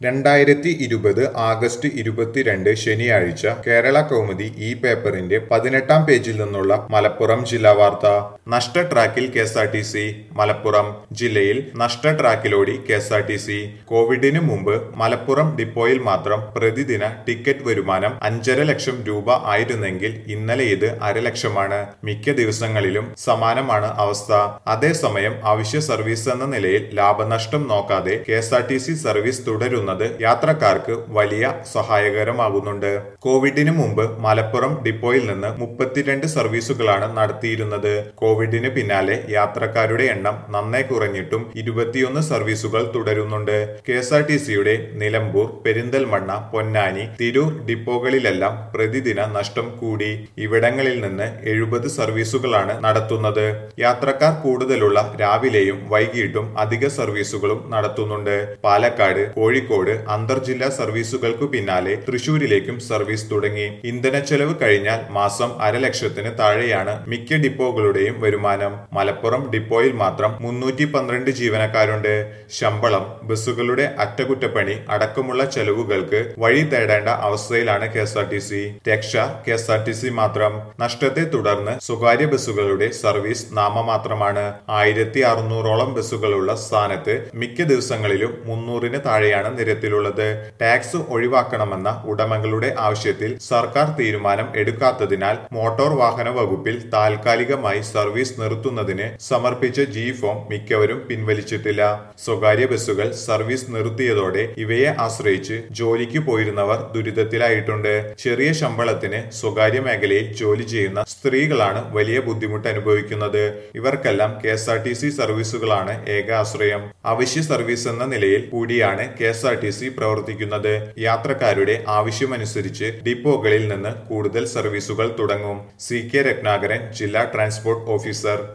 രണ്ടായിരത്തി ഇരുപത് ആഗസ്റ്റ് ഇരുപത്തിരണ്ട് ശനിയാഴ്ച കേരള കൗമുദി ഈ പേപ്പറിന്റെ പതിനെട്ടാം പേജിൽ നിന്നുള്ള മലപ്പുറം ജില്ലാ വാർത്ത നഷ്ട ട്രാക്കിൽ K S R T C Malappuram ജില്ലയിൽ നഷ്ട ട്രാക്കിലോടി K S R T C കോവിഡിന് മുമ്പ് മലപ്പുറം ഡിപ്പോയിൽ മാത്രം പ്രതിദിന ടിക്കറ്റ് വരുമാനം അഞ്ചര ലക്ഷം രൂപ ആയിരുന്നെങ്കിൽ ഇന്നലെ ഇത് അരലക്ഷമാണ് മിക്ക ദിവസങ്ങളിലും സമാനമാണ് അവസ്ഥ അതേസമയം അവശ്യ സർവീസ് എന്ന നിലയിൽ ലാഭനഷ്ടം നോക്കാതെ K S R T C service തുടരുന്നത് യാത്രക്കാർക്ക് വലിയ സഹായകരമാകുന്നുണ്ട് കോവിഡിന് മുമ്പ് മലപ്പുറം ഡിപ്പോയിൽ നിന്ന് മുപ്പത്തിരണ്ട് സർവീസുകളാണ് നടത്തിയിരുന്നത് കോവിഡിന് പിന്നാലെ യാത്രക്കാരുടെ എണ്ണം നന്നേ കുറഞ്ഞിട്ടും ഇരുപത്തിയൊന്ന് സർവീസുകൾ തുടരുന്നുണ്ട് കെ എസ് ആർ ടി സിയുടെ നിലമ്പൂർ പെരിന്തൽമണ്ണ പൊന്നാനി തിരൂർ ഡിപ്പോകളിലെല്ലാം പ്രതിദിന നഷ്ടം കൂടി ഇവിടങ്ങളിൽ നിന്ന് എഴുപത് സർവീസുകളാണ് നടത്തുന്നത് യാത്രക്കാർ കൂടുതലുള്ള രാവിലെയും വൈകിട്ടും അധിക സർവീസുകളും നടത്തുന്നുണ്ട് പാലക്കാട് കോഴിക്കോട് അന്തർജില്ലാ സർവീസുകൾക്കു പിന്നാലെ തൃശൂരിലേക്കും സർവീസ് തുടങ്ങി ഇന്ധനച്ചെലവ് കഴിഞ്ഞാൽ മാസം അരലക്ഷത്തിന് താഴെയാണ് മിക്ക ഡിപ്പോകളുടെയും വരുമാനം മലപ്പുറം ഡിപ്പോയിൽ മാത്രം മുന്നൂറ്റി പന്ത്രണ്ട് ജീവനക്കാരുണ്ട് ശമ്പളം ബസ്സുകളുടെ അറ്റകുറ്റപ്പണി അടക്കമുള്ള ചെലവുകൾക്ക് വഴി തേടേണ്ട അവസ്ഥയിലാണ് K S R T C രക്ഷ K S R T C മാത്രം നഷ്ടത്തെ തുടർന്ന് സ്വകാര്യ ബസ്സുകളുടെ സർവീസ് നാമമാത്രമാണ് ആയിരത്തി അറുന്നൂറോളം ബസ്സുകളുള്ള സ്ഥാനത്ത് മിക്ക ദിവസങ്ങളിലും മുന്നൂറിന് താഴെയാണ് നിരത്തിലുള്ളത് ടാക്സ് ഒഴിവാക്കണമെന്ന ഉടമകളുടെ ആവശ്യത്തിൽ സർക്കാർ തീരുമാനം എടുക്കാത്തതിനാൽ മോട്ടോർ വാഹന വകുപ്പിൽ താൽക്കാലികമായി സർവീസ് നിർത്തുന്നതിന് സമർപ്പിച്ച ജി ഫോം മിക്കവരും പിൻവലിച്ചിട്ടില്ല സ്വകാര്യ ബസ്സുകൾ സർവീസ് നിർത്തിയതോടെ ഇവയെ ആശ്രയിച്ച് ജോലിക്ക് പോയിരുന്നവർ ദുരിതത്തിലായിട്ടുണ്ട് ചെറിയ ശമ്പളത്തിന് സ്വകാര്യ മേഖലയിൽ ജോലി ചെയ്യുന്ന സ്ത്രീകളാണ് വലിയ ബുദ്ധിമുട്ട് അനുഭവിക്കുന്നത് ഇവർക്കെല്ലാം K S R T C സർവീസുകളാണ് ഏക ആശ്രയം അവശ്യ സർവീസ് എന്ന നിലയിൽ കൂടിയാണ് K S R T C പ്രവർത്തിക്കുന്നത് യാത്രക്കാരുടെ ആവശ്യമനുസരിച്ച് ഡിപ്പോകളിൽ നിന്ന് കൂടുതൽ സർവീസുകൾ തുടങ്ങും സി കെ രത്നാകരൻ ജില്ലാ ട്രാൻസ്പോർട്ട് ഓഫീസർ